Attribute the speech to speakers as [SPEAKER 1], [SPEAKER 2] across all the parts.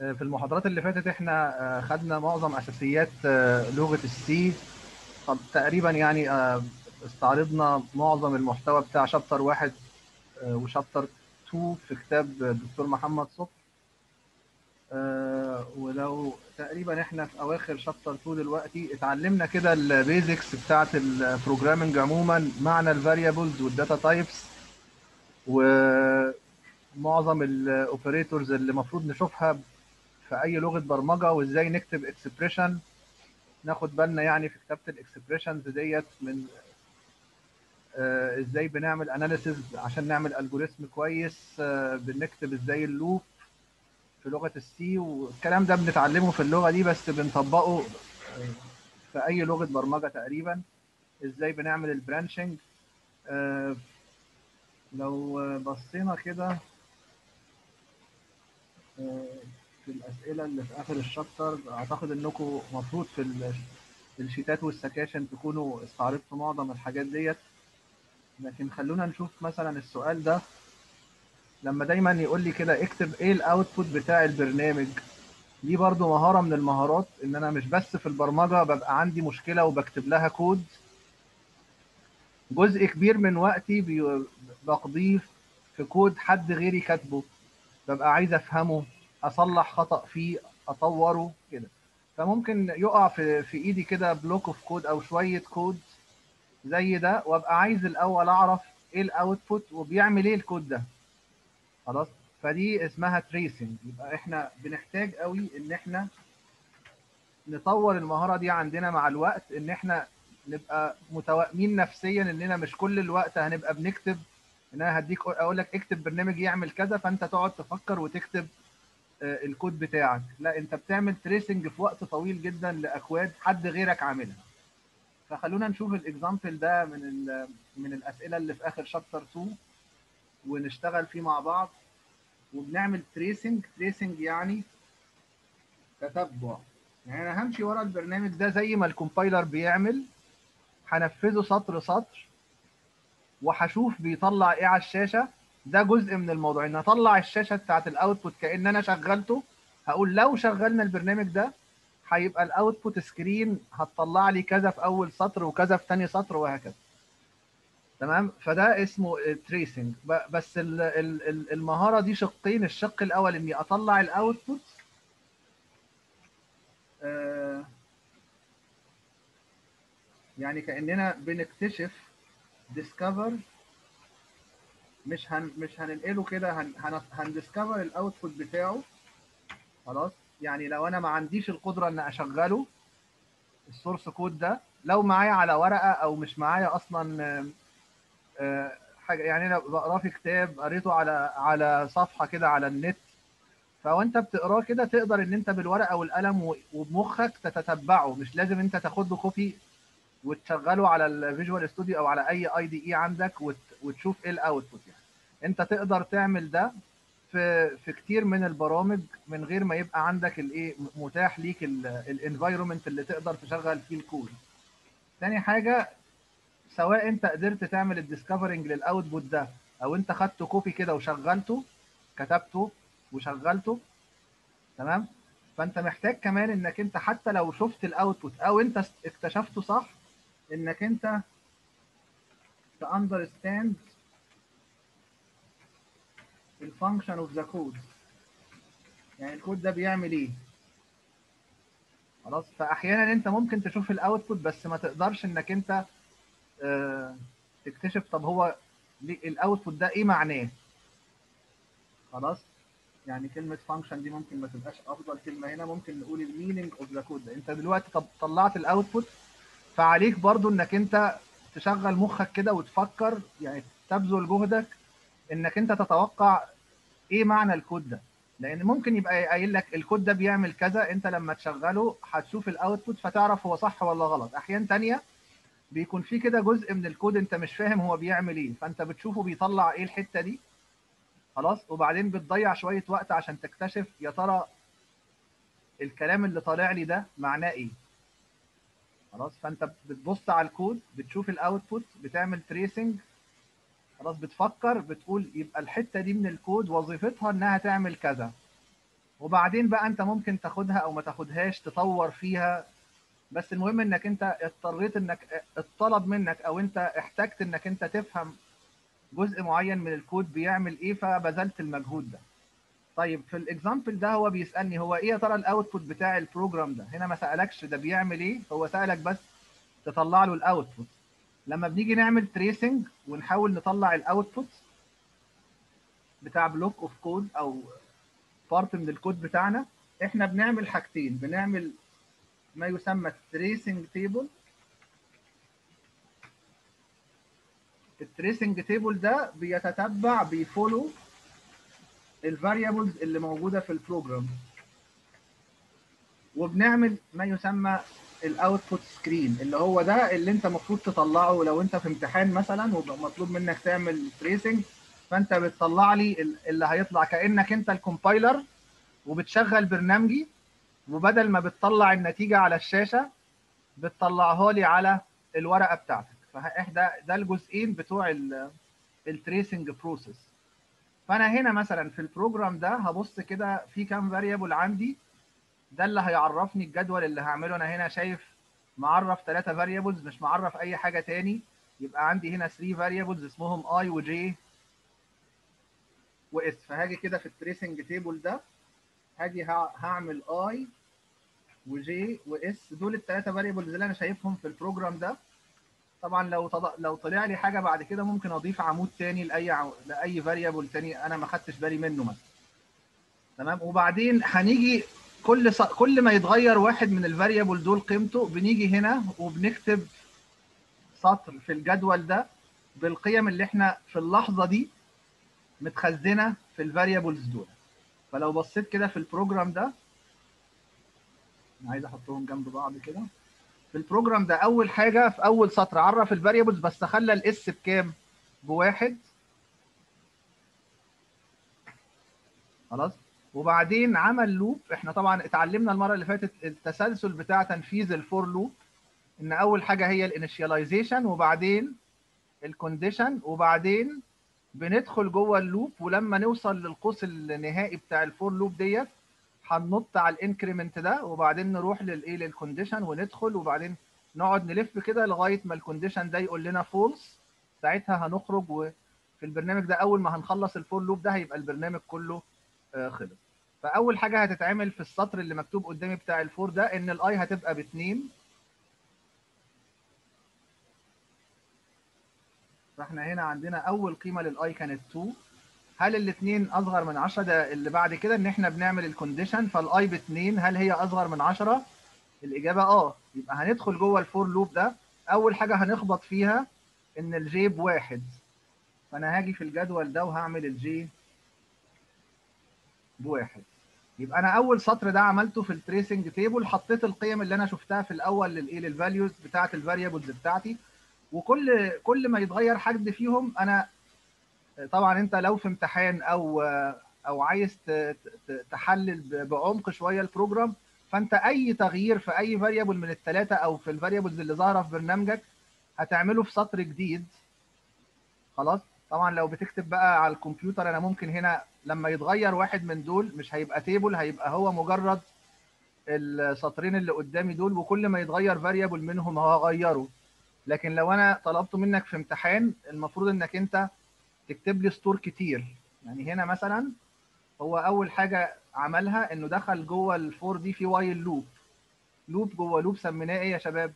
[SPEAKER 1] في المحاضرات اللي فاتت احنا خدنا معظم اساسيات لغه السي تقريبا يعني استعرضنا معظم المحتوى بتاع شابتر واحد وشابتر 2 في كتاب الدكتور محمد صبحي ولو تقريبا احنا في اواخر شابتر 2 دلوقتي اتعلمنا كده البيزكس بتاعت البروجرامنج عموما معنى الفاريبلز والداتا تايبس ومعظم الاوبريتورز اللي المفروض نشوفها في اي لغه برمجه وازاي نكتب اكسبريشن ناخد بالنا يعني في كتابه الاكسبريشنز ديت من آه ازاي بنعمل اناليسيز عشان نعمل الجوريثم كويس آه بنكتب ازاي اللوب في لغه السي والكلام ده بنتعلمه في اللغه دي بس بنطبقه في اي لغه برمجه تقريبا ازاي بنعمل البرانشنج آه لو بصينا كده في الاسئله اللي في اخر الشابتر اعتقد انكم المفروض في الشيتات والسكاشن تكونوا استعرضتوا معظم الحاجات ديت لكن خلونا نشوف مثلا السؤال ده لما دايما يقول لي كده اكتب ايه الاوتبوت بتاع البرنامج دي برضو مهاره من المهارات ان انا مش بس في البرمجه ببقى عندي مشكله وبكتب لها كود جزء كبير من وقتي بقضيه في كود حد غيري كاتبه ببقى عايز افهمه اصلح خطا فيه اطوره كده فممكن يقع في في ايدي كده بلوك اوف كود او شويه كود زي ده وابقى عايز الاول اعرف ايه الاوتبوت وبيعمل ايه الكود ده خلاص فدي اسمها تريسنج يبقى احنا بنحتاج قوي ان احنا نطور المهاره دي عندنا مع الوقت ان احنا نبقى متوائمين نفسيا اننا مش كل الوقت هنبقى بنكتب ان انا هديك اقول لك اكتب برنامج يعمل كذا فانت تقعد تفكر وتكتب الكود بتاعك لا انت بتعمل تريسنج في وقت طويل جدا لاكواد حد غيرك عاملها فخلونا نشوف الاكزامبل ده من من الاسئله اللي في اخر شابتر 2 ونشتغل فيه مع بعض وبنعمل تريسنج تريسنج يعني تتبع يعني انا همشي ورا البرنامج ده زي ما الكومبايلر بيعمل هنفذه سطر سطر وهشوف بيطلع ايه على الشاشه ده جزء من الموضوع ان اطلع الشاشه بتاعت الاوتبوت كان انا شغلته هقول لو شغلنا البرنامج ده هيبقى الاوتبوت سكرين هتطلع لي كذا في اول سطر وكذا في ثاني سطر وهكذا تمام فده اسمه تريسنج بس المهاره دي شقين الشق الاول اني اطلع الاوتبوت يعني كاننا بنكتشف ديسكفر مش هن مش هننقله كده هن هن هندسكفر الاوتبوت بتاعه خلاص يعني لو انا ما عنديش القدره ان اشغله السورس كود ده لو معايا على ورقه او مش معايا اصلا حاجه يعني انا بقراه في كتاب قريته على على صفحه كده على النت فوانت بتقراه كده تقدر ان انت بالورقه والقلم وبمخك تتتبعه مش لازم انت تاخد له كوبي وتشغله على الفيجوال ستوديو او على اي اي دي اي عندك وتشوف ايه الاوتبوت يعني انت تقدر تعمل ده في في كتير من البرامج من غير ما يبقى عندك الايه متاح ليك الانفايرمنت اللي تقدر تشغل فيه الكود تاني حاجه سواء انت قدرت تعمل الديسكفرنج للاوتبوت ده او انت خدته كوبي كده وشغلته كتبته وشغلته تمام فانت محتاج كمان انك انت حتى لو شفت الاوتبوت او انت اكتشفته صح انك انت understand الفانكشن اوف ذا كود يعني الكود ده بيعمل ايه خلاص فاحيانا انت ممكن تشوف الاوتبوت بس ما تقدرش انك انت اه تكتشف طب هو الاوتبوت ده ايه معناه خلاص يعني كلمه فانكشن دي ممكن ما تبقاش افضل كلمه هنا ممكن نقول الميننج اوف ذا كود انت دلوقتي طب طلعت الاوتبوت فعليك برضو انك انت تشغل مخك كده وتفكر يعني تبذل جهدك انك انت تتوقع ايه معنى الكود ده لان ممكن يبقى قايل لك الكود ده بيعمل كذا انت لما تشغله هتشوف الاوتبوت فتعرف هو صح ولا غلط احيان تانية بيكون في كده جزء من الكود انت مش فاهم هو بيعمل ايه فانت بتشوفه بيطلع ايه الحته دي خلاص وبعدين بتضيع شويه وقت عشان تكتشف يا ترى الكلام اللي طالع لي ده معناه ايه خلاص فانت بتبص على الكود بتشوف الاوتبوت بتعمل تريسنج خلاص بتفكر بتقول يبقى الحته دي من الكود وظيفتها انها تعمل كذا وبعدين بقى انت ممكن تاخدها او ما تاخدهاش تطور فيها بس المهم انك انت اضطريت انك اتطلب منك او انت احتجت انك انت تفهم جزء معين من الكود بيعمل ايه فبذلت المجهود ده طيب في الاكزامبل ده هو بيسالني هو ايه يا ترى الاوتبوت بتاع البروجرام ده هنا ما سالكش ده بيعمل ايه هو سالك بس تطلع له الاوتبوت لما بنيجي نعمل تريسنج ونحاول نطلع الاوتبوت بتاع بلوك اوف كود او بارت من الكود بتاعنا احنا بنعمل حاجتين بنعمل ما يسمى تريسنج تيبل التريسنج تيبل ده بيتتبع بيفولو الفاريبلز اللي موجوده في البروجرام وبنعمل ما يسمى الاوتبوت سكرين اللي هو ده اللي انت المفروض تطلعه لو انت في امتحان مثلا ومطلوب منك تعمل تريسنج فانت بتطلع لي اللي هيطلع كانك انت الكومبايلر وبتشغل برنامجي وبدل ما بتطلع النتيجه على الشاشه بتطلعها لي على الورقه بتاعتك فاحنا ده الجزئين بتوع التريسنج بروسيس فانا هنا مثلا في البروجرام ده هبص كده في كام فاريبل عندي ده اللي هيعرفني الجدول اللي هعمله انا هنا شايف معرف ثلاثة فاريبلز مش معرف اي حاجه تاني يبقى عندي هنا 3 فاريبلز اسمهم اي وجي واس فهاجي كده في التريسنج تيبل ده هاجي هعمل اي وجي واس دول الثلاثه فاريبلز اللي انا شايفهم في البروجرام ده طبعا لو طلع لو طلع لي حاجه بعد كده ممكن اضيف عمود تاني لاي عو... لاي فاريبل تاني انا ما خدتش بالي منه مثلا تمام وبعدين هنيجي كل ص... كل ما يتغير واحد من الفاريبل دول قيمته بنيجي هنا وبنكتب سطر في الجدول ده بالقيم اللي احنا في اللحظه دي متخزنه في الفاريبلز دول فلو بصيت كده في البروجرام ده انا عايز احطهم جنب بعض كده في البروجرام ده اول حاجه في اول سطر عرف الفاريبلز بس خلى الاس بكام بواحد خلاص وبعدين عمل لوب احنا طبعا اتعلمنا المره اللي فاتت التسلسل بتاع تنفيذ الفور لوب ان اول حاجه هي الانيشياليزيشن وبعدين الكونديشن وبعدين بندخل جوه اللوب ولما نوصل للقوس النهائي بتاع الفور لوب ديت هننط على الانكريمنت ده وبعدين نروح للايه للكونديشن وندخل وبعدين نقعد نلف كده لغايه ما الكونديشن ده يقول لنا فولس ساعتها هنخرج وفي البرنامج ده اول ما هنخلص الفور لوب ده هيبقى البرنامج كله خلص فاول حاجه هتتعمل في السطر اللي مكتوب قدامي بتاع الفور ده ان الاي هتبقى باتنين فاحنا هنا عندنا اول قيمه للاي كانت 2 هل الاثنين اصغر من 10 ده اللي بعد كده ان احنا بنعمل الكونديشن فالاي ب 2 هل هي اصغر من 10 الاجابه اه يبقى هندخل جوه الفور لوب ده اول حاجه هنخبط فيها ان الجي بواحد فانا هاجي في الجدول ده وهعمل الجي بواحد يبقى انا اول سطر ده عملته في التريسنج تيبل حطيت القيم اللي انا شفتها في الاول للايه للفاليوز بتاعه الفاريبلز بتاعتي وكل كل ما يتغير حد فيهم انا طبعا انت لو في امتحان او او عايز تحلل بعمق شويه البروجرام فانت اي تغيير في اي فاريبل من الثلاثه او في الفاريبلز اللي ظاهره في برنامجك هتعمله في سطر جديد خلاص طبعا لو بتكتب بقى على الكمبيوتر انا ممكن هنا لما يتغير واحد من دول مش هيبقى تيبل هيبقى هو مجرد السطرين اللي قدامي دول وكل ما يتغير فاريبل منهم هغيره لكن لو انا طلبته منك في امتحان المفروض انك انت تكتب لي سطور كتير يعني هنا مثلا هو اول حاجه عملها انه دخل جوه الفور دي في وايل لوب لوب جوه لوب سميناه ايه يا شباب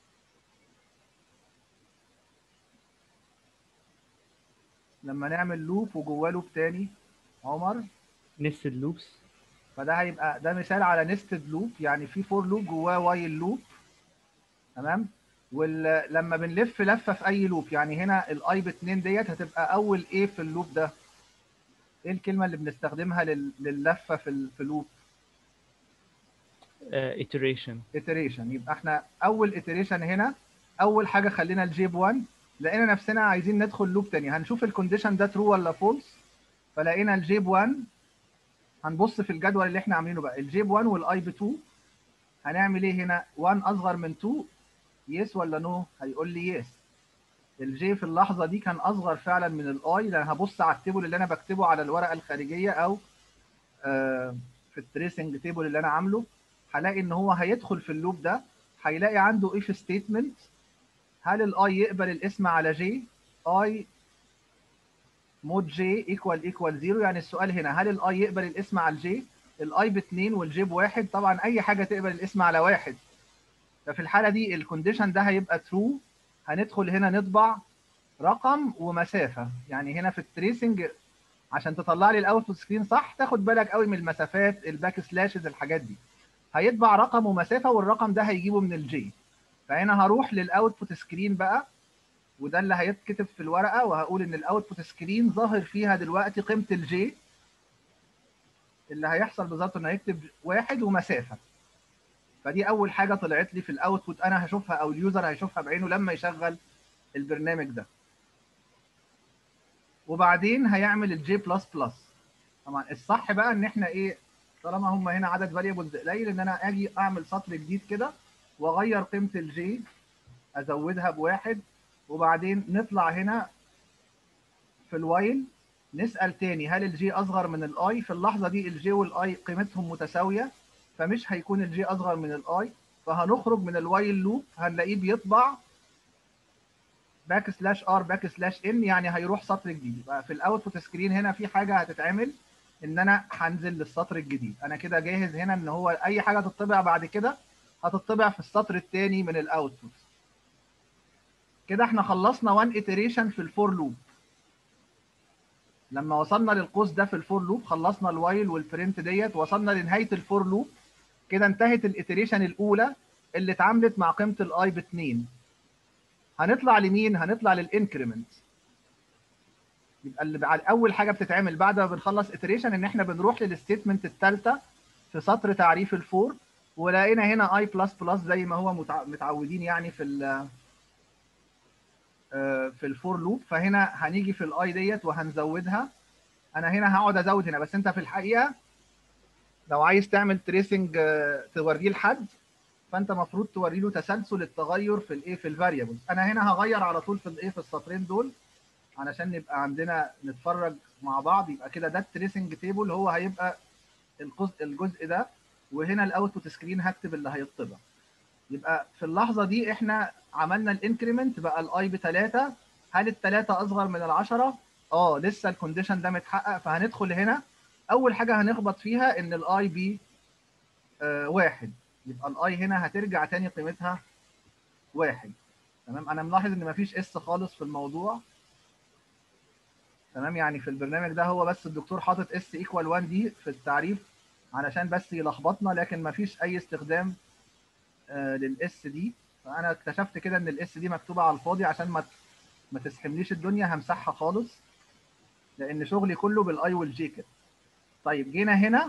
[SPEAKER 1] لما نعمل لوب وجواه لوب تاني عمر
[SPEAKER 2] نستد لوبس
[SPEAKER 1] فده هيبقى ده مثال على نستد لوب يعني في فور لوب جواه وايل لوب تمام ولما بنلف لفه في اي لوب يعني هنا الاي ب 2 ديت هتبقى اول ايه في اللوب ده ايه الكلمه اللي بنستخدمها لللفه في في لوب
[SPEAKER 2] iteration
[SPEAKER 1] iteration يبقى احنا اول iteration هنا اول حاجه خلينا الجيب 1 لقينا نفسنا عايزين ندخل لوب تاني هنشوف الكونديشن ده ترو ولا فولس فلقينا الجيب 1 هنبص في الجدول اللي احنا عاملينه بقى الجيب 1 والاي ب 2 هنعمل ايه هنا 1 اصغر من 2 يس ولا نو هيقول لي يس الجي في اللحظه دي كان اصغر فعلا من الاي لان هبص على التيبل اللي انا بكتبه على الورقه الخارجيه او في التريسنج تيبل اللي انا عامله هلاقي ان هو هيدخل في اللوب ده هيلاقي عنده اف ستيتمنت هل الاي يقبل الاسم على جي اي مود جي ايكوال ايكوال زيرو يعني السؤال هنا هل الاي يقبل الاسم على الجي الاي باثنين والجي بواحد طبعا اي حاجه تقبل الاسم على واحد ففي الحاله دي الكونديشن ده هيبقى ترو هندخل هنا نطبع رقم ومسافه يعني هنا في التريسنج عشان تطلع لي الاوتبوت سكرين صح تاخد بالك قوي من المسافات الباك سلاشز الحاجات دي هيطبع رقم ومسافه والرقم ده هيجيبه من الجي فهنا هروح للاوتبوت سكرين بقى وده اللي هيتكتب في الورقه وهقول ان الاوتبوت سكرين ظاهر فيها دلوقتي قيمه الجي اللي هيحصل بالظبط انه هيكتب واحد ومسافه فدي اول حاجه طلعت لي في الاوتبوت انا هشوفها او اليوزر هيشوفها بعينه لما يشغل البرنامج ده وبعدين هيعمل الجي بلس بلس طبعا الصح بقى ان احنا ايه طالما هم هنا عدد فاريبلز قليل ان انا اجي اعمل سطر جديد كده واغير قيمه الجي ازودها بواحد وبعدين نطلع هنا في الوايل نسال تاني هل الجي اصغر من الاي في اللحظه دي الجي والاي قيمتهم متساويه فمش هيكون الجي اصغر من الاي فهنخرج من الوايل لوب هنلاقيه بيطبع باك سلاش ار باك سلاش ان يعني هيروح سطر جديد يبقى في الاوتبوت سكرين هنا في حاجه هتتعمل ان انا هنزل للسطر الجديد انا كده جاهز هنا ان هو اي حاجه تطبع بعد كده هتطبع في السطر الثاني من الاوتبوت كده احنا خلصنا 1 iteration في الفور لوب لما وصلنا للقوس ده في الفور لوب خلصنا الوايل والبرنت ديت وصلنا لنهايه الفور لوب كده انتهت الاتريشن الاولى اللي اتعاملت مع قيمه الاي ب 2 هنطلع لمين هنطلع للانكريمنت يبقى اللي بعد اول حاجه بتتعمل بعد ما بنخلص اتريشن ان احنا بنروح للستيتمنت الثالثه في سطر تعريف الفور ولقينا هنا اي بلس بلس زي ما هو متعودين يعني في ال في الفور لوب فهنا هنيجي في الاي ديت وهنزودها انا هنا هقعد ازود هنا بس انت في الحقيقه لو عايز تعمل تريسنج توريه لحد فانت المفروض توري له تسلسل التغير في الايه في الفاريبلز انا هنا هغير على طول في الايه في السطرين دول علشان نبقى عندنا نتفرج مع بعض يبقى كده ده التريسنج تيبل هو هيبقى الجزء الجزء ده وهنا الاوتبوت سكرين هكتب اللي هيطبع يبقى في اللحظه دي احنا عملنا الانكريمنت بقى الاي ب 3 هل الثلاثه اصغر من العشرة؟ اه لسه الكونديشن ده متحقق فهندخل هنا اول حاجه هنخبط فيها ان الاي ب آه واحد يبقى الاي هنا هترجع تاني قيمتها واحد تمام انا ملاحظ ان مفيش اس خالص في الموضوع تمام يعني في البرنامج ده هو بس الدكتور حاطط اس ايكوال 1 دي في التعريف علشان بس يلخبطنا لكن مفيش اي استخدام آه للاس دي فانا اكتشفت كده ان الاس دي مكتوبه على الفاضي عشان ما ما تسحمليش الدنيا همسحها خالص لان شغلي كله بالاي والجي كده طيب جينا هنا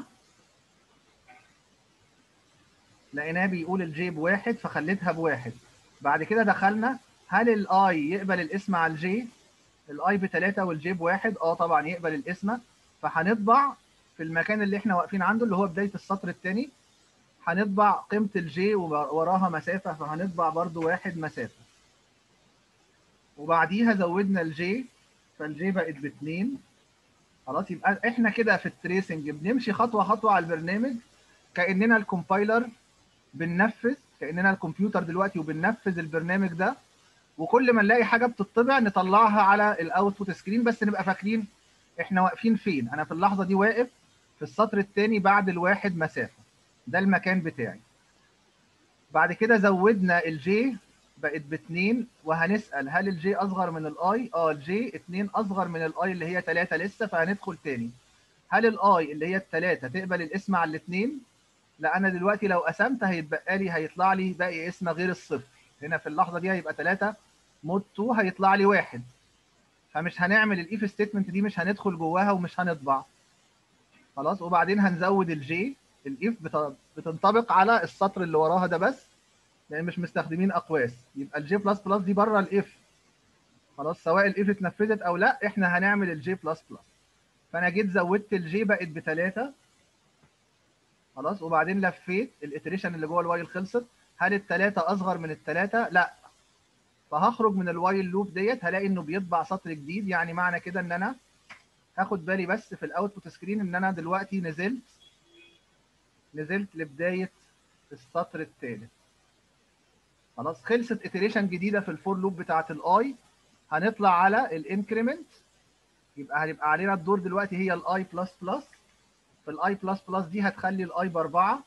[SPEAKER 1] لقيناه بيقول الجي بواحد فخليتها بواحد بعد كده دخلنا هل الاي يقبل الاسم على الجي الاي بثلاثة والجي بواحد اه طبعا يقبل الاسم فهنطبع في المكان اللي احنا واقفين عنده اللي هو بدايه السطر الثاني هنطبع قيمه الجي وراها مسافه فهنطبع برضو واحد مسافه وبعديها زودنا الجي فالجي بقت باثنين خلاص يبقى احنا كده في التريسنج بنمشي خطوه خطوه على البرنامج كاننا الكومبايلر بننفذ كاننا الكمبيوتر دلوقتي وبننفذ البرنامج ده وكل ما نلاقي حاجه بتطبع نطلعها على الاوتبوت سكرين بس نبقى فاكرين احنا واقفين فين انا في اللحظه دي واقف في السطر الثاني بعد الواحد مسافه ده المكان بتاعي بعد كده زودنا الجي بقت باثنين وهنسال هل الجي اصغر من الاي اه الجي 2 اصغر من الاي اللي هي 3 لسه فهندخل تاني هل الاي اللي هي الثلاثه تقبل الاسم على الاثنين لا انا دلوقتي لو قسمت هيتبقى لي هيطلع لي باقي اسم غير الصفر هنا في اللحظه دي هيبقى 3 مود 2 هيطلع لي واحد فمش هنعمل الايف ستيتمنت دي مش هندخل جواها ومش هنطبع خلاص وبعدين هنزود الجي الايف بتنطبق على السطر اللي وراها ده بس لان مش مستخدمين اقواس يبقى الجي بلس بلس دي بره الاف خلاص سواء الاف اتنفذت او لا احنا هنعمل الجي بلس بلس فانا جيت زودت الجي بقت بثلاثه خلاص وبعدين لفيت الاتريشن اللي جوه الوايل خلصت هل الثلاثه اصغر من الثلاثه لا فهخرج من الوايل لوب ديت هلاقي انه بيطبع سطر جديد يعني معنى كده ان انا هاخد بالي بس في الاوتبوت سكرين ان انا دلوقتي نزلت نزلت لبدايه السطر الثالث خلاص خلصت iteration جديده في الفور لوب بتاعه الاي هنطلع على الانكريمنت يبقى هيبقى علينا الدور دلوقتي هي الاي بلس بلس في الاي بلس بلس دي هتخلي الاي باربعه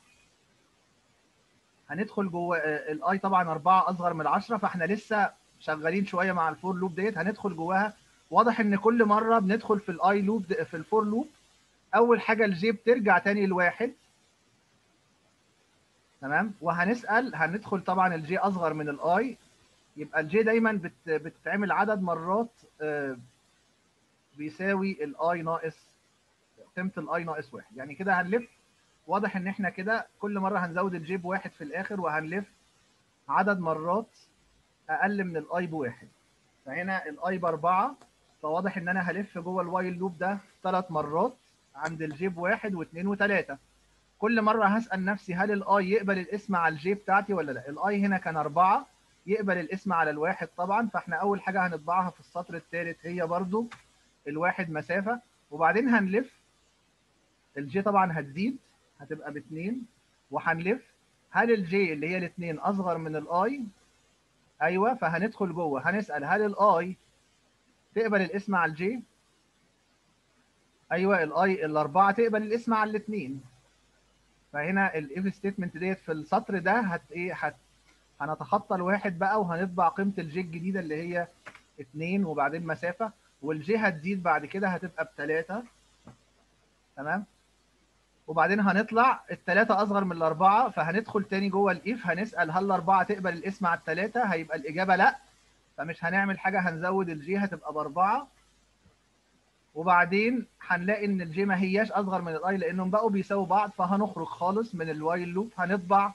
[SPEAKER 1] هندخل جوه الاي طبعا اربعه اصغر من 10 فاحنا لسه شغالين شويه مع الفور لوب ديت هندخل جواها واضح ان كل مره بندخل في الاي لوب في الفور لوب اول حاجه الجي بترجع تاني لواحد تمام وهنسال هندخل طبعا الجي اصغر من الاي يبقى الجي دايما بت بتتعمل عدد مرات بيساوي الاي ناقص قيمه الاي ناقص واحد يعني كده هنلف واضح ان احنا كده كل مره هنزود الجي بواحد في الاخر وهنلف عدد مرات اقل من الاي بواحد فهنا الاي باربعه فواضح ان انا هلف جوه الوايل لوب ده ثلاث مرات عند الجي بواحد واثنين وثلاثه كل مره هسال نفسي هل الاي يقبل الاسم على الجي بتاعتي ولا لا الاي هنا كان اربعه يقبل الاسم على الواحد طبعا فاحنا اول حاجه هنطبعها في السطر الثالث هي برضو الواحد مسافه وبعدين هنلف الجي طبعا هتزيد هتبقى باثنين وهنلف هل الجي اللي هي الاثنين اصغر من الاي ايوه فهندخل جوه هنسال هل الاي تقبل الاسم على الجي ايوه الاي الاربعه تقبل الاسم على الاثنين فهنا الاف ستيتمنت ديت في السطر ده هت ايه هت هنتخطى الواحد بقى وهنطبع قيمه الجي الجديده اللي هي 2 وبعدين مسافه والجي هتزيد بعد كده هتبقى بثلاثه تمام وبعدين هنطلع الثلاثه اصغر من الاربعه فهندخل تاني جوه الاف هنسال هل الاربعه تقبل الاسم على الثلاثه هيبقى الاجابه لا فمش هنعمل حاجه هنزود الجي هتبقى باربعه وبعدين هنلاقي ان الجي ما هياش اصغر من الاي لانهم بقوا بيساووا بعض فهنخرج خالص من الوايل لوب هنطبع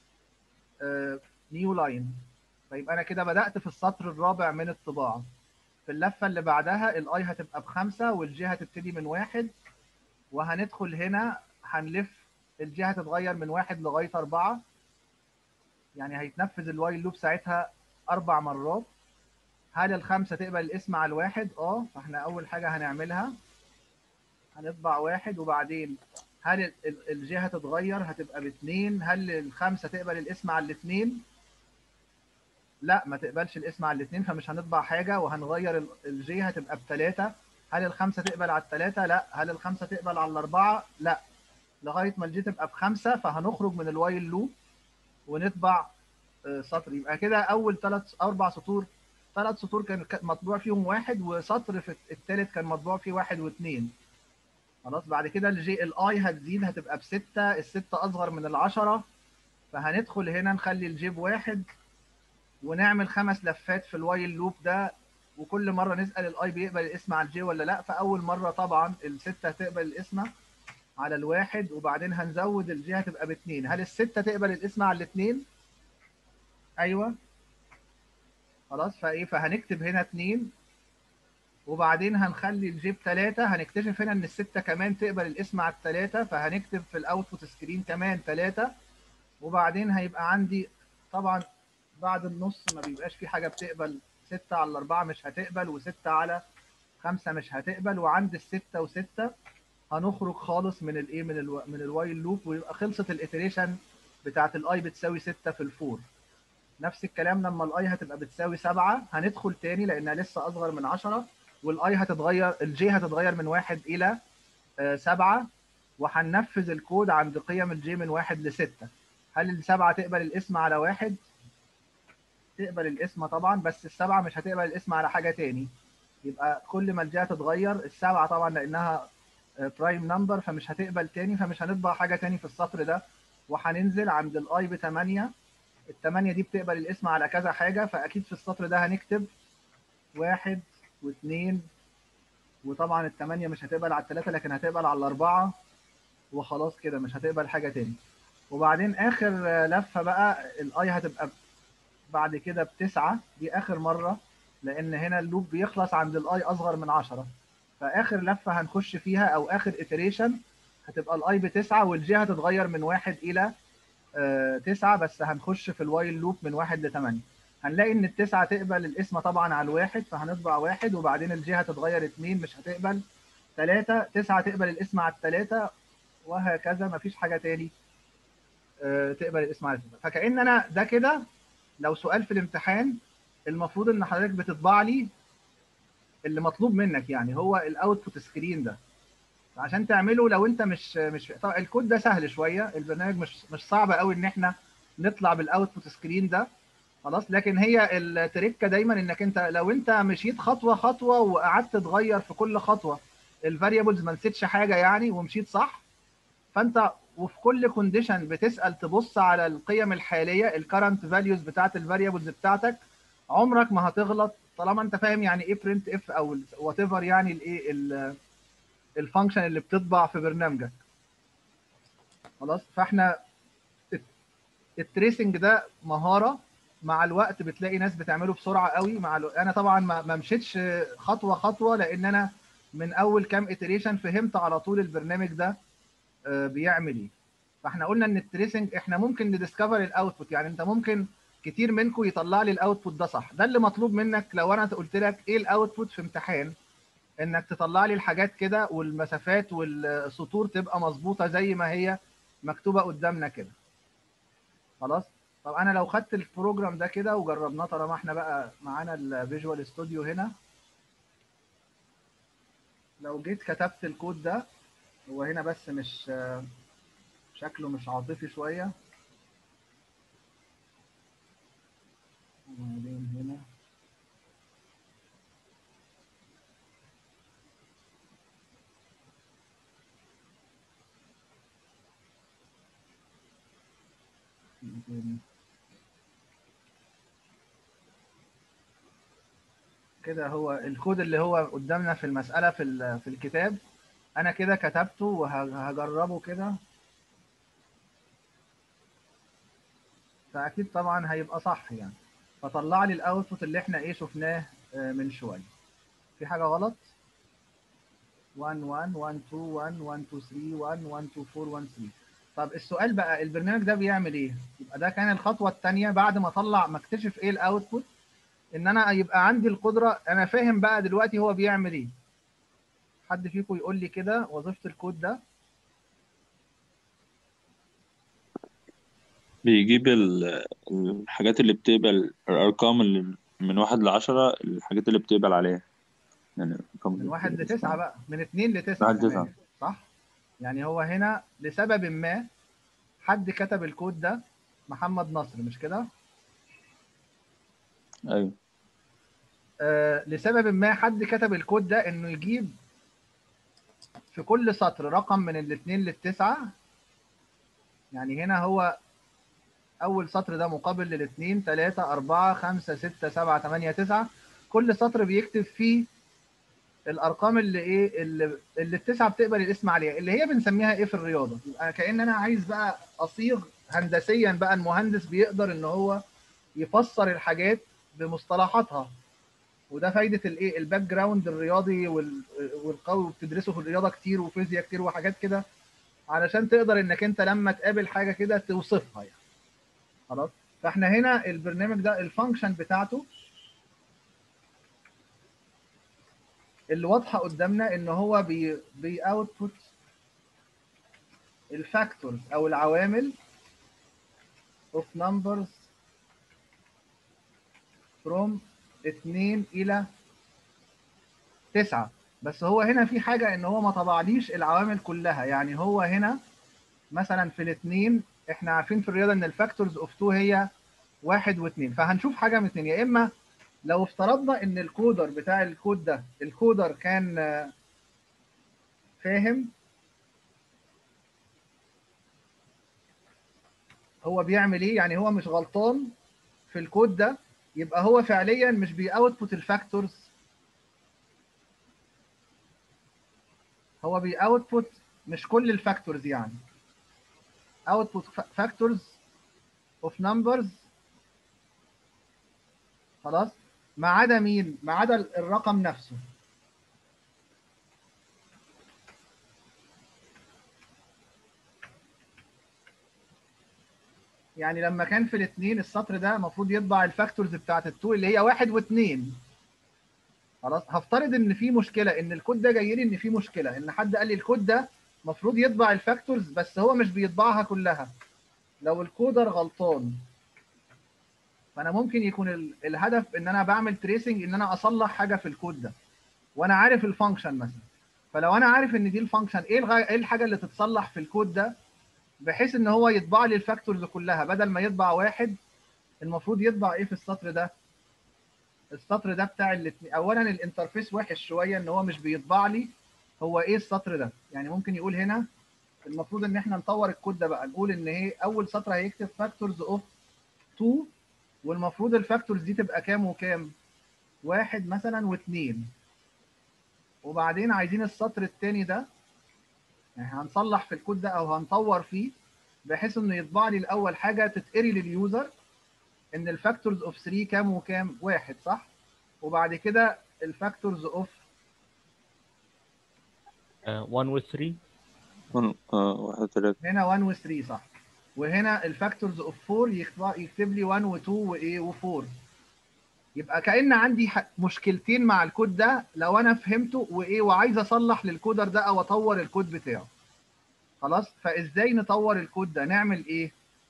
[SPEAKER 1] نيو لاين فيبقى انا كده بدات في السطر الرابع من الطباعه في اللفه اللي بعدها الاي هتبقى بخمسه والجي هتبتدي من واحد وهندخل هنا هنلف الجي هتتغير من واحد لغايه اربعه يعني هيتنفذ الوايل لوب ساعتها اربع مرات هل الخمسة تقبل الاسم على الواحد؟ اه فاحنا أول حاجة هنعملها هنطبع واحد وبعدين هل الجي هتتغير هتبقى باتنين؟ هل الخمسة تقبل الاسم على الاتنين؟ لا ما تقبلش الاسم على الاتنين فمش هنطبع حاجة وهنغير الجي هتبقى بتلاتة هل الخمسة تقبل على التلاتة؟ لا هل الخمسة تقبل على الأربعة؟ لا لغاية ما الجي تبقى بخمسة فهنخرج من الوايل لوب ونطبع سطر يبقى كده أول ثلاث أربع سطور ثلاث سطور كان مطبوع فيهم واحد وسطر في الثالث كان مطبوع فيه واحد واثنين خلاص بعد كده الجي الاي هتزيد هتبقى بستة الستة أصغر من العشرة فهندخل هنا نخلي الجي بواحد ونعمل خمس لفات في الوايل لوب ده وكل مرة نسأل الاي بيقبل الاسم على الجي ولا لا فأول مرة طبعا الستة هتقبل الاسم على الواحد وبعدين هنزود الجي هتبقى باثنين هل الستة تقبل الاسم على الاثنين؟ أيوه خلاص فايه فهنكتب هنا 2 وبعدين هنخلي الجيب 3 هنكتشف هنا ان الستة كمان تقبل الاسم على الثلاثة فهنكتب في الاوتبوت سكرين كمان 3 وبعدين هيبقى عندي طبعا بعد النص ما بيبقاش في حاجة بتقبل 6 على الأربعة مش هتقبل و6 على 5 مش هتقبل وعند الستة و6 هنخرج خالص من الايه من الو... من الوايل لوب ويبقى خلصت الاتريشن بتاعت الاي بتساوي 6 في الفور نفس الكلام لما الاي هتبقى بتساوي 7 هندخل تاني لانها لسه اصغر من 10 والاي هتتغير الجي هتتغير من 1 الى 7 وهننفذ الكود عند قيم الجي من 1 ل 6 هل السبعه تقبل الاسم على واحد؟ تقبل الاسم طبعا بس السبعه مش هتقبل الاسم على حاجه تاني يبقى كل ما الجي هتتغير السبعه طبعا لانها برايم نمبر فمش هتقبل تاني فمش هنطبع حاجه تاني في السطر ده وهننزل عند الاي ب 8 الثمانية دي بتقبل الاسم على كذا حاجة فأكيد في السطر ده هنكتب واحد واثنين وطبعا الثمانية مش هتقبل على الثلاثة لكن هتقبل على الأربعة وخلاص كده مش هتقبل حاجة تاني وبعدين آخر لفة بقى الأي هتبقى بعد كده بتسعة دي آخر مرة لأن هنا اللوب بيخلص عند الأي أصغر من عشرة فآخر لفة هنخش فيها أو آخر إتريشن هتبقى الأي بتسعة والجي هتتغير من واحد إلى تسعة بس هنخش في الوايل لوب من واحد لثمانية هنلاقي ان التسعة تقبل الاسم طبعا على الواحد فهنطبع واحد وبعدين الجي هتتغير اتنين مش هتقبل تلاتة تسعة تقبل الاسم على التلاتة وهكذا مفيش حاجة تاني آه، تقبل الاسم على الاسم فكأن انا ده كده لو سؤال في الامتحان المفروض ان حضرتك بتطبع لي اللي مطلوب منك يعني هو الاوتبوت سكرين ده عشان تعمله لو انت مش مش طبعا الكود ده سهل شويه البرنامج مش مش صعب قوي ان احنا نطلع بالاوتبوت سكرين ده خلاص لكن هي التركه دايما انك انت لو انت مشيت خطوه خطوه وقعدت تغير في كل خطوه الفاريبلز ما نسيتش حاجه يعني ومشيت صح فانت وفي كل كونديشن بتسال تبص على القيم الحاليه الكرنت فاليوز بتاعت الفاريبلز بتاعتك عمرك ما هتغلط طالما انت فاهم يعني ايه برنت اف او وات ايفر يعني الايه ال- الفانكشن اللي بتطبع في برنامجك خلاص فاحنا الت- التريسنج ده مهاره مع الوقت بتلاقي ناس بتعمله بسرعه قوي مع الو... انا طبعا ما ما مشيتش خطوه خطوه لان انا من اول كام اتريشن فهمت على طول البرنامج ده آه، بيعمل ايه فاحنا قلنا ان التريسنج احنا ممكن نديسكفر الاوتبوت يعني انت ممكن كتير منكم يطلع لي الاوتبوت ده صح ده اللي مطلوب منك لو انا قلت لك ايه الاوتبوت في امتحان انك تطلع لي الحاجات كده والمسافات والسطور تبقى مظبوطه زي ما هي مكتوبه قدامنا كده خلاص طب انا لو خدت البروجرام ده كده وجربناه طالما احنا بقى معانا الفيجوال ستوديو هنا لو جيت كتبت الكود ده هو هنا بس مش شكله مش عاطفي شويه وبعدين هنا كده هو الكود اللي هو قدامنا في المسألة في ال- في الكتاب أنا كده كتبته وهجربه كده فأكيد طبعا هيبقى صح يعني فطلع لي الأوتبوت اللي احنا إيه شفناه آه، من شوية في حاجة غلط 1 1 1 2 1 1 2 3 1 1 2 4 1 3 طب السؤال بقى البرنامج ده بيعمل ايه؟ يبقى ده كان الخطوه الثانيه بعد ما اطلع ما اكتشف ايه الاوتبوت ان انا يبقى عندي القدره انا فاهم بقى دلوقتي هو بيعمل ايه حد فيكم يقول لي كده وظيفه الكود ده
[SPEAKER 3] بيجيب ال- الحاجات اللي بتقبل الأرقام اللي من واحد لعشرة الحاجات اللي بتقبل عليها يعني الأرقام
[SPEAKER 1] من
[SPEAKER 3] اللي
[SPEAKER 1] واحد
[SPEAKER 3] بتقبل
[SPEAKER 1] لتسعه بقى من اثنين لتسعه
[SPEAKER 3] واحد
[SPEAKER 1] كمان.
[SPEAKER 3] لتسعة.
[SPEAKER 1] صح؟ يعني هو هنا لسبب ما حد كتب الكود ده محمد نصر مش كده؟
[SPEAKER 3] أيوة
[SPEAKER 1] آه، لسبب ما حد كتب الكود ده انه يجيب في كل سطر رقم من الاثنين للتسعة يعني هنا هو اول سطر ده مقابل للاثنين ثلاثة أربعة خمسة ستة سبعة ثمانية تسعة كل سطر بيكتب فيه الارقام اللي ايه اللي, اللي التسعة بتقبل الاسم عليها اللي هي بنسميها ايه في الرياضة يبقى كأن انا عايز بقى اصيغ هندسيا بقى المهندس بيقدر ان هو يفسر الحاجات بمصطلحاتها وده فايده الايه الباك جراوند الرياضي وال- والقوي بتدرسه في الرياضه كتير وفيزياء كتير وحاجات كده علشان تقدر انك انت لما تقابل حاجه كده توصفها يعني خلاص فاحنا هنا البرنامج ده الفانكشن بتاعته اللي واضحه قدامنا ان هو بي بي اوتبوت الفاكتورز او العوامل of numbers from 2 الى 9 بس هو هنا في حاجه ان هو ما طبعليش العوامل كلها يعني هو هنا مثلا في الاثنين احنا عارفين في الرياضه ان الفاكتورز اوف 2 هي واحد واثنين فهنشوف حاجه من اثنين يا اما لو افترضنا ان الكودر بتاع الكود ده الكودر كان آه، فاهم هو بيعمل ايه يعني هو مش غلطان في الكود ده يبقى هو فعليا مش بيأوتبوت الفاكتورز هو بيأوتبوت مش كل الفاكتورز يعني output fa- factors of numbers خلاص ما عدا مين ما عدا ال- الرقم نفسه يعني لما كان في الاثنين السطر ده المفروض يطبع الفاكتورز بتاعت التو اللي هي واحد واثنين خلاص هفترض ان في مشكله ان الكود ده جاي لي ان في مشكله ان حد قال لي الكود ده المفروض يطبع الفاكتورز بس هو مش بيطبعها كلها لو الكودر غلطان فانا ممكن يكون ال- الهدف ان انا بعمل تريسنج ان انا اصلح حاجه في الكود ده وانا عارف الفانكشن مثلا فلو انا عارف ان دي الفانكشن ايه الغ... ايه الحاجه اللي تتصلح في الكود ده بحيث ان هو يطبع لي الفاكتورز كلها بدل ما يطبع واحد المفروض يطبع ايه في السطر ده السطر ده بتاع الاثنين اولا الانترفيس وحش شويه ان هو مش بيطبع لي هو ايه السطر ده يعني ممكن يقول هنا المفروض ان احنا نطور الكود ده بقى نقول ان هي اول سطر هيكتب فاكتورز اوف 2 والمفروض الفاكتورز دي تبقى كام وكام واحد مثلا واثنين وبعدين عايزين السطر الثاني ده يعني هنصلح في الكود ده او هنطور فيه بحيث انه يطبع لي الاول حاجه تتقري لليوزر ان الفاكتورز اوف 3 كام وكام واحد صح وبعد كده الفاكتورز اوف
[SPEAKER 2] 1 و 3
[SPEAKER 3] ون- اه واحد تلاتة
[SPEAKER 1] هنا 1 و 3 صح وهنا الفاكتورز اوف 4 يكتب يكتب لي 1 و 2 وايه و4 يبقى كأن عندي ح- مشكلتين مع الكود ده لو انا فهمته وايه وعايز اصلح للكودر ده او اطور الكود بتاعه خلاص فازاي نطور الكود ده نعمل ايه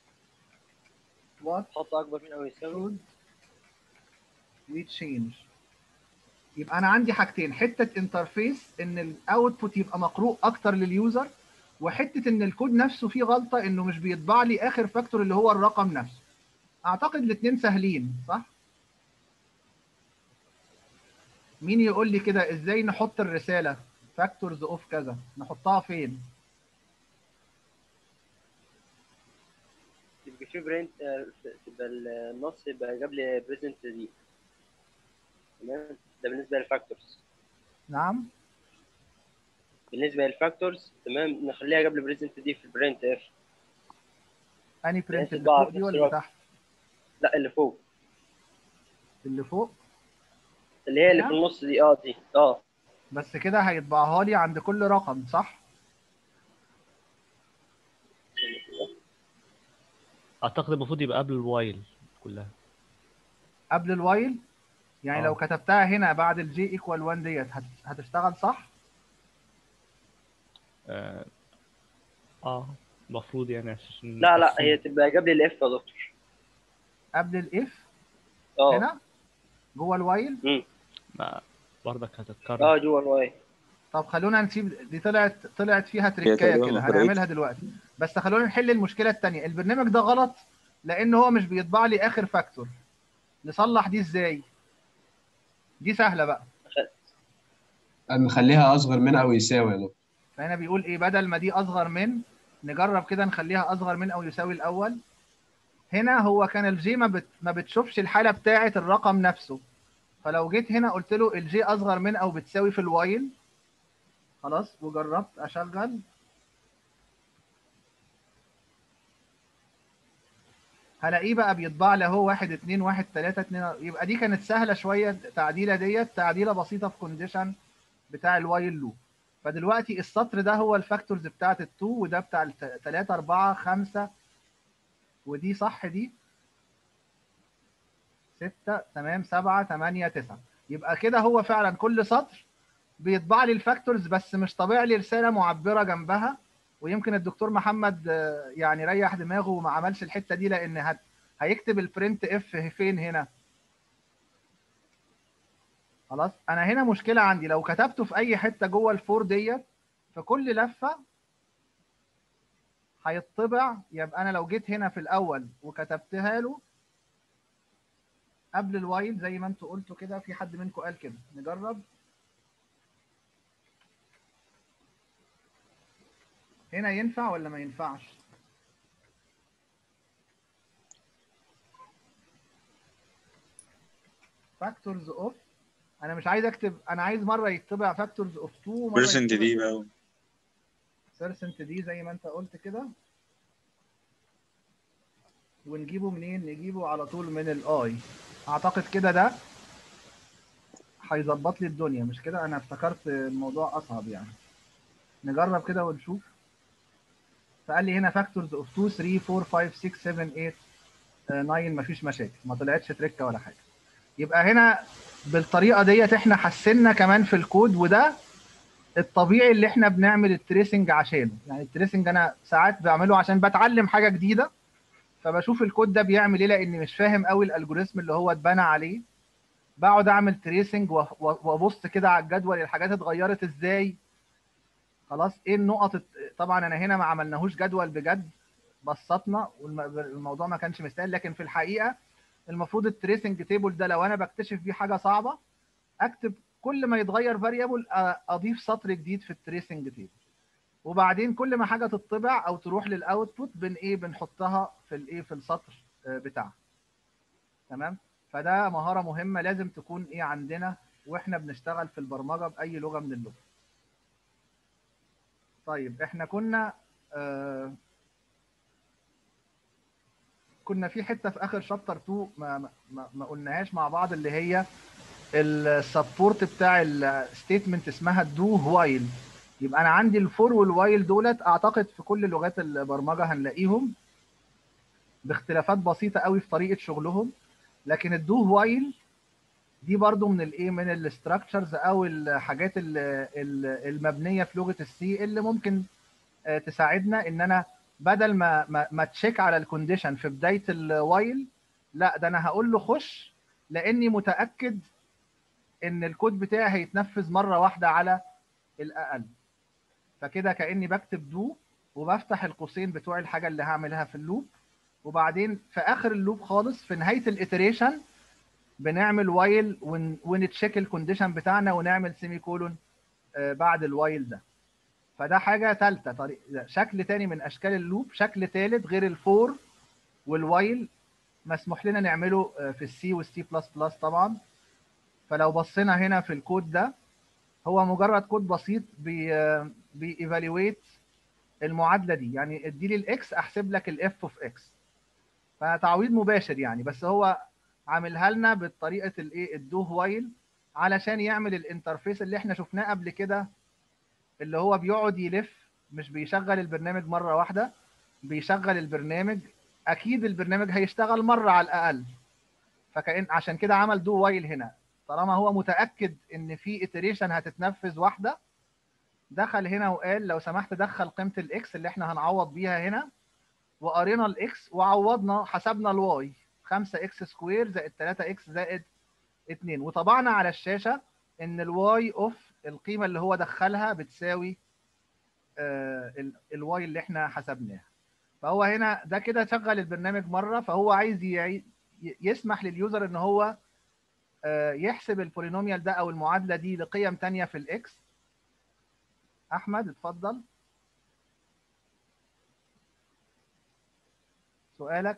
[SPEAKER 1] what
[SPEAKER 4] تحط اكبر من او يساوي
[SPEAKER 1] should we change يبقى انا عندي حاجتين حته انترفيس ان الاوتبوت يبقى مقروء اكتر لليوزر وحته ان الكود نفسه فيه غلطه انه مش بيطبع لي اخر فاكتور اللي هو الرقم نفسه اعتقد الاثنين سهلين صح مين يقول لي كده ازاي نحط الرساله فاكتورز اوف كذا نحطها فين
[SPEAKER 4] يبقى في برنت تبقى النص يبقى جاب لي بريزنت دي تمام ده بالنسبه للفاكتورز
[SPEAKER 1] نعم
[SPEAKER 4] بالنسبه للفاكتورز تمام نخليها قبل بريزنت دي في البرنت اف
[SPEAKER 1] اني برنت اللي
[SPEAKER 4] تطبع
[SPEAKER 1] فوق
[SPEAKER 4] في
[SPEAKER 1] دي
[SPEAKER 4] نفس
[SPEAKER 1] ولا
[SPEAKER 4] الوقت.
[SPEAKER 1] تحت
[SPEAKER 4] لا اللي فوق
[SPEAKER 1] اللي فوق
[SPEAKER 4] اللي هي اللي في
[SPEAKER 1] نعم.
[SPEAKER 4] النص دي اه دي اه
[SPEAKER 1] بس كده هيطبعها لي عند كل رقم صح
[SPEAKER 2] اعتقد المفروض يبقى قبل الوايل كلها
[SPEAKER 1] قبل الوايل يعني
[SPEAKER 2] آه.
[SPEAKER 1] لو كتبتها هنا بعد الجي ايكوال 1 ديت هت- هتشتغل صح
[SPEAKER 2] اه آه، المفروض يعني عشان
[SPEAKER 4] لا لا
[SPEAKER 2] نقسم.
[SPEAKER 4] هي تبقى قبل الاف يا دكتور
[SPEAKER 1] قبل الاف
[SPEAKER 4] اه
[SPEAKER 1] هنا جوه الوايل
[SPEAKER 4] امم
[SPEAKER 2] ما برضك هتتكرر
[SPEAKER 4] اه جوه الواي
[SPEAKER 1] طب خلونا نسيب دي طلعت طلعت فيها تريكايه
[SPEAKER 3] تقريبا
[SPEAKER 1] كده
[SPEAKER 3] ما فرقتش.
[SPEAKER 1] هنعملها دلوقتي بس خلونا نحل المشكله الثانيه البرنامج ده غلط لان هو مش بيطبع لي اخر فاكتور نصلح دي ازاي دي سهله بقى
[SPEAKER 5] نخليها اصغر من او يساوي يا دكتور
[SPEAKER 1] فهنا بيقول ايه بدل ما دي اصغر من نجرب كده نخليها اصغر من او يساوي الاول هنا هو كان الجي ما, بت... ما بتشوفش الحاله بتاعه الرقم نفسه فلو جيت هنا قلت له الجي اصغر من او بتساوي في الوايل خلاص وجربت اشغل هلاقيه بقى بيطبع لي اهو واحد اتنين واحد تلاته اتنين يبقى دي كانت سهله شويه التعديله ديت تعديله بسيطه في كونديشن بتاع الوايل لوب فدلوقتي السطر ده هو الفاكتورز بتاعت التو وده بتاع التلاتة أربعة خمسة ودي صح دي ستة تمام سبعة تمانية تسعة يبقى كده هو فعلا كل سطر بيطبع لي الفاكتورز بس مش طابع لي رسالة معبرة جنبها ويمكن الدكتور محمد آه، يعني ريح دماغه وما عملش الحتة دي لأن هت هيكتب البرنت اف فين هنا خلاص انا هنا مشكله عندي لو كتبته في اي حته جوه الفور ديت في كل لفه هيطبع يبقى انا لو جيت هنا في الاول وكتبتها له قبل الوايل زي ما انتوا قلتوا كده في حد منكم قال كده نجرب هنا ينفع ولا ما ينفعش فاكتورز اوف انا مش عايز اكتب انا عايز مره يطبع فاكتورز اوف 2 ومره
[SPEAKER 3] برسنت
[SPEAKER 1] يطبع
[SPEAKER 3] دي بقى
[SPEAKER 1] بيرسنت دي زي ما انت قلت كده ونجيبه منين نجيبه على طول من الاي اعتقد كده ده هيظبط لي الدنيا مش كده انا افتكرت الموضوع اصعب يعني نجرب كده ونشوف فقال لي هنا فاكتورز اوف 2 3 4 5 6 7 8 آه، 9 مفيش مشاكل ما طلعتش تريكه ولا حاجه يبقى هنا بالطريقه ديت احنا حسنا كمان في الكود وده الطبيعي اللي احنا بنعمل التريسنج عشانه يعني التريسنج انا ساعات بعمله عشان بتعلم حاجه جديده فبشوف الكود ده بيعمل ايه لاني مش فاهم قوي الالجوريزم اللي هو اتبنى عليه بقعد اعمل تريسنج وابص كده على الجدول الحاجات اتغيرت ازاي خلاص ايه النقط الت- طبعا انا هنا ما عملناهوش جدول بجد بسطنا والموضوع ما كانش مستاهل لكن في الحقيقه المفروض التريسنج تيبل ده لو انا بكتشف بيه حاجه صعبه اكتب كل ما يتغير فاريبل اضيف سطر جديد في التريسنج تيبل وبعدين كل ما حاجه تطبع او تروح للاوتبوت بن ايه بنحطها في الايه في السطر آه، بتاعها تمام فده مهاره مهمه لازم تكون ايه عندنا واحنا بنشتغل في البرمجه باي لغه من اللغه طيب احنا كنا آه كنا في حته في اخر شابتر 2 ما ما, ما قلناهاش مع بعض اللي هي السبورت بتاع الستيتمنت اسمها دو وايل يبقى انا عندي الفور والوايل دولت اعتقد في كل لغات البرمجه هنلاقيهم باختلافات بسيطه قوي في طريقه شغلهم لكن الدو وايل دي برضو من الايه من الاستراكشرز او الحاجات ال- ال- المبنيه في لغه السي اللي ممكن آه، تساعدنا ان انا بدل ما ما, ما تشيك على الكونديشن في بدايه الوايل لا ده انا هقول له خش لاني متاكد ان الكود بتاعي هيتنفذ مره واحده على الاقل فكده كاني بكتب دو وبفتح القوسين بتوع الحاجه اللي هعملها في اللوب وبعدين في اخر اللوب خالص في نهايه الاتريشن بنعمل وايل ون ونتشيك الكونديشن بتاعنا ونعمل سيمي كولون بعد الوايل ده فده حاجه ثالثه طريق شكل تاني من اشكال اللوب شكل ثالث غير الفور والوايل مسموح لنا نعمله آه، في السي والسي بلس بلس طبعا فلو بصينا هنا في الكود ده هو مجرد كود بسيط بي بييفالويت المعادله دي يعني اديلي الاكس احسب لك الاف اوف اكس فتعويض مباشر يعني بس هو عاملها لنا بالطريقه الايه الدو وايل علشان يعمل الانترفيس اللي احنا شفناه قبل كده اللي هو بيقعد يلف مش بيشغل البرنامج مره واحده بيشغل البرنامج اكيد البرنامج هيشتغل مره على الاقل فكأن عشان كده عمل دو وايل هنا طالما هو متاكد ان في اتريشن هتتنفذ واحده دخل هنا وقال لو سمحت دخل قيمه الاكس اللي احنا هنعوض بيها هنا وقرينا الاكس وعوضنا حسبنا الواي 5 اكس سكوير زائد 3 اكس زائد 2 وطبعنا على الشاشه ان الواي اوف القيمه اللي هو دخلها بتساوي الواي اللي احنا حسبناها فهو هنا ده كده شغل البرنامج مره فهو عايز يعي- ي- يسمح لليوزر ان هو آه، يحسب البولينوميال ده او المعادله دي لقيم تانية في الاكس احمد اتفضل سؤالك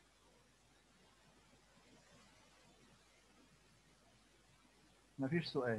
[SPEAKER 1] مفيش سؤال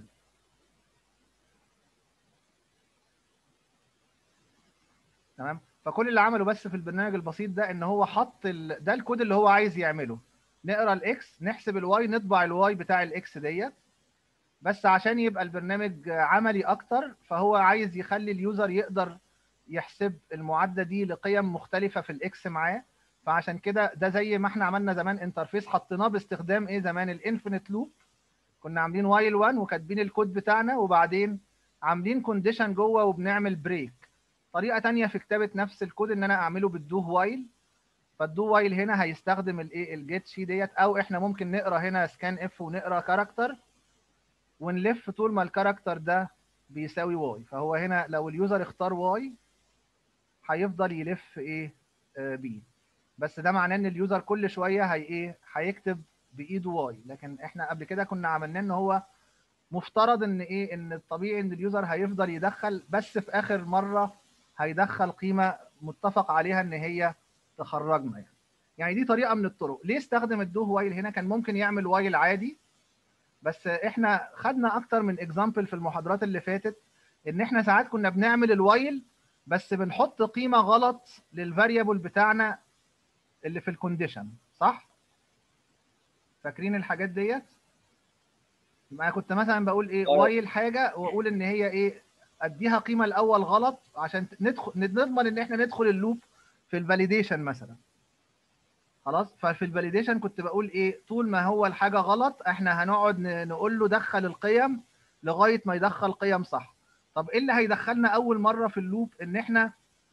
[SPEAKER 1] تمام فكل اللي عمله بس في البرنامج البسيط ده ان هو حط ال... ده الكود اللي هو عايز يعمله نقرا الاكس نحسب الواي نطبع الواي بتاع الاكس ديت بس عشان يبقى البرنامج عملي اكتر فهو عايز يخلي اليوزر يقدر يحسب المعادله دي لقيم مختلفه في الاكس معاه فعشان كده ده زي ما احنا عملنا زمان انترفيس حطيناه باستخدام ايه زمان الانفينيت لوب كنا عاملين وايل 1 وكاتبين الكود بتاعنا وبعدين عاملين كونديشن جوه وبنعمل بريك طريقه تانية في كتابه نفس الكود ان انا اعمله بالدو وايل فالدو وايل هنا هيستخدم الايه الجيت شي ديت او احنا ممكن نقرا هنا سكان اف ونقرا كاركتر ونلف طول ما الكاركتر ده بيساوي واي فهو هنا لو اليوزر اختار واي هيفضل يلف ايه آه بي بس ده معناه ان اليوزر كل شويه هي ايه هيكتب بايده واي لكن احنا قبل كده كنا عملنا ان هو مفترض ان ايه ان الطبيعي ان اليوزر هيفضل يدخل بس في اخر مره هيدخل قيمه متفق عليها ان هي تخرجنا يعني يعني دي طريقه من الطرق ليه استخدم الدو وايل هنا كان ممكن يعمل وايل عادي بس احنا خدنا اكتر من اكزامبل في المحاضرات اللي فاتت ان احنا ساعات كنا بنعمل الوايل بس بنحط قيمه غلط للفاريبل بتاعنا اللي في الكونديشن صح فاكرين الحاجات ديت يبقى انا كنت مثلا بقول ايه
[SPEAKER 4] آه.
[SPEAKER 1] وايل حاجه واقول ان هي ايه اديها قيمه الاول غلط عشان ندخل نضمن ان احنا ندخل اللوب في الفاليديشن مثلا خلاص ففي الفاليديشن كنت بقول ايه طول ما هو الحاجه غلط احنا هنقعد ن- نقول له دخل القيم لغايه ما يدخل قيم صح طب ايه اللي هيدخلنا اول مره في اللوب ان احنا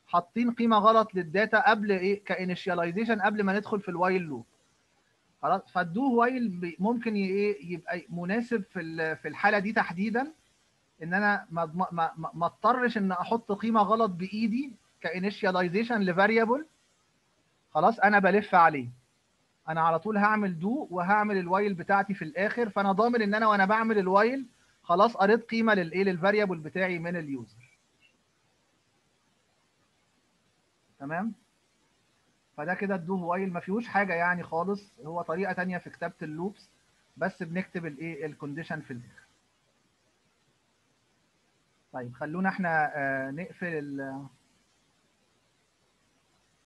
[SPEAKER 1] حاطين قيمه غلط للداتا قبل ايه كانيشياليزيشن قبل ما ندخل في الوايل لوب خلاص فالدو وايل بي- ممكن ي- ايه يبقى مناسب في ال- في الحاله دي تحديدا ان انا ما ما ما, ما- ما اضطرش ان احط قيمه غلط بايدي كانيشياليزيشن لفاريبل خلاص انا بلف عليه انا على طول هعمل دو وهعمل الوايل بتاعتي في الاخر فانا ضامن ان انا وانا بعمل الوايل خلاص قريت قيمه للايه للفاريبل بتاعي من اليوزر تمام فده كده الدو وايل ما فيهوش حاجه يعني خالص هو طريقه تانية في كتابه اللوبس بس بنكتب الايه الكونديشن في الاخر طيب خلونا احنا آه، نقفل ال-